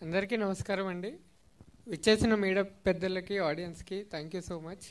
అందరికీ నమస్కారం అండి విచ్చేసిన మీడియా పెద్దలకి ఆడియన్స్కి thank you so much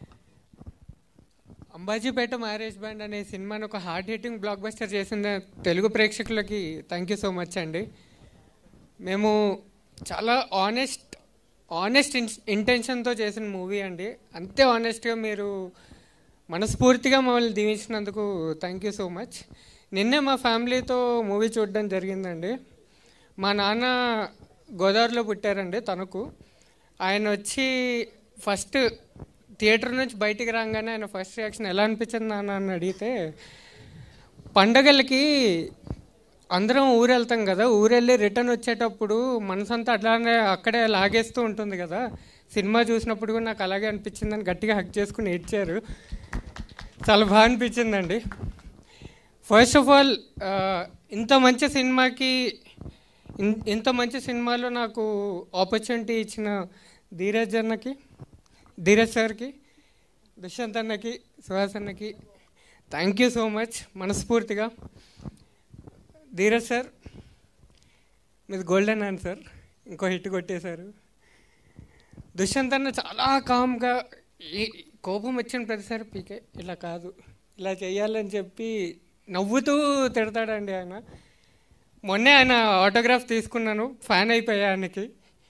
Ambajipeta marriage band అనే సినిమాను ఒక హార్డ్ హిట్టింగ్ బ్లాక్ బస్టర్ చేసిన తెలుగు ప్రేక్షకులకి థ్యాంక్ యూ సో మచ్ అండి మేము చాలా ఆనెస్ట్ ఆనెస్ట్ ఇంటెన్షన్తో చేసిన మూవీ అండి అంతే ఆనెస్ట్గా మీరు మనస్ఫూర్తిగా మమ్మల్ని దీవించినందుకు థ్యాంక్ యూ సో మచ్ నిన్నే మా ఫ్యామిలీతో మూవీ చూడడం జరిగిందండి మా నాన్న గోదావరిలో పుట్టారండి తణుకు ఆయన వచ్చి ఫస్ట్ థియేటర్ నుంచి బయటికి రాగానే ఆయన ఫస్ట్ రియాక్షన్ ఎలా అనిపించింది నాన్న అని అడిగితే పండగలకి అందరం ఊరు వెళ్తాం కదా ఊరెళ్ళి రిటర్న్ వచ్చేటప్పుడు మనసంతా అట్లానే అక్కడే లాగేస్తూ ఉంటుంది కదా సినిమా చూసినప్పుడు కూడా నాకు అలాగే అనిపించిందని గట్టిగా హక్ చేసుకుని ఏడ్చారు చాలా బాగా అనిపించిందండి ఫస్ట్ ఆఫ్ ఆల్ ఇంత మంచి సినిమాకి ఇన్- ఇంత మంచి సినిమాలో నాకు ఆపర్చునిటీ ఇచ్చిన ధీరజ్ అన్నకి ధీరజ్ సార్కి దుష్యంత్ అన్నకి సుహాస్ అన్నకి థ్యాంక్ యూ సో మచ్ మనస్ఫూర్తిగా ధీరజ్ సార్ మీది గోల్డెన్ ఆన్సర్ ఇంకో హిట్ కొట్టేశారు దుష్యంత్ అన్న చాలా కామ్గా ఈ కోపం వచ్చిన ప్రతిసారి పీకే ఇలా కాదు ఇలా చేయాలని చెప్పి నవ్వుతూ తిడతాడండి ఆయన మొన్నే ఆయన ఆటోగ్రాఫ్ తీసుకున్నాను ఫ్యాన్ అయిపోయా ఆయనకి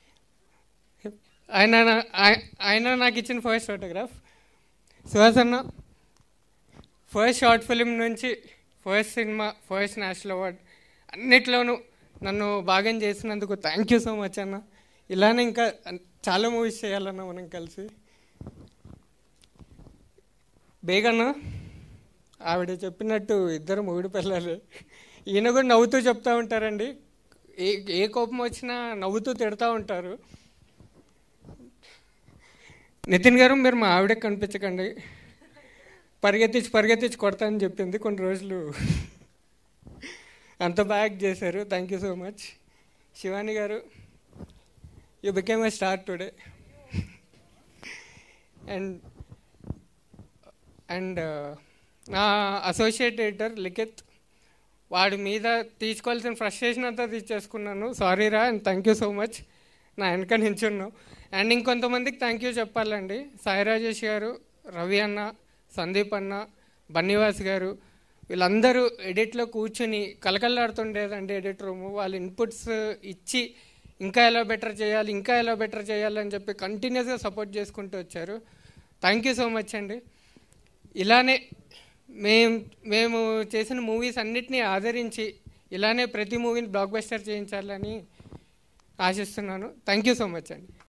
ఆయన నా- ఆయ- ఆయన నాకు ఇచ్చిన ఫస్ట్ ఆటోగ్రాఫ్ సుహాస్ అన్న ఫస్ట్ షార్ట్ ఫిలిం నుంచి first cinema first national award అన్నిట్లోనూ నన్ను భాగం చేసినందుకు థ్యాంక్ యూ సో మచ్ అన్న ఇలానే ఇంకా అన్- చాలా మూవీస్ చేయాలన్న మనం కలిసి బేగన్న ఆవిడ చెప్పినట్టు ఇద్దరు మొగుడు పిల్లలు ఈయన కూడా నవ్వుతూ చెప్తా ఉంటారండి ఏ ఏ కోపం వచ్చినా నవ్వుతూ తిడతా ఉంటారు నితిన్ గారు మీరు మా ఆవిడకి కనిపించకండి పరిగెత్తించి పరిగెత్తించి కొడతా అని చెప్పింది కొన్ని రోజులు అంత బ్యాక్ చేశారు thank you so much Shivani garu you became a star today and and నా అసోసియేట్ ఎడిటర్ లిఖిత్ వాడి మీద తీసుకోవాల్సిన ఫ్రస్ట్రేషన్ అంతా తీసేసుకున్నాను సారీ రా and thank you so much నా వెనక నించున్నావు అండ్ ఇంకొంతమందికి థ్యాంక్ యూ చెప్పాలండి సాయి రాజేష్ గారు రవి అన్న సందీప్ అన్న బన్నివాస్ గారు వీళ్ళందరూ ఎడిట్లో కూర్చుని కలకల్లాడుతుండేదండి ఎడిట్ రూమ్ వాళ్ళ ఇన్పుట్స్ ఇచ్చి ఇంకా ఎలా బెటర్ చేయాలి ఇంకా ఎలా బెటర్ చేయాలి అని చెప్పి కంటిన్యూస్గా సపోర్ట్ చేసుకుంటూ వచ్చారు థ్యాంక్ యూ సో మచ్ అండి ఇలానే మేము మేము చేసిన మూవీస్ అన్నిటినీ ఆదరించి ఇలానే ప్రతి మూవీని బ్లాక్ బస్టర్ చేయించాలని ఆశిస్తున్నాను థ్యాంక్ యూ సో మచ్ అండి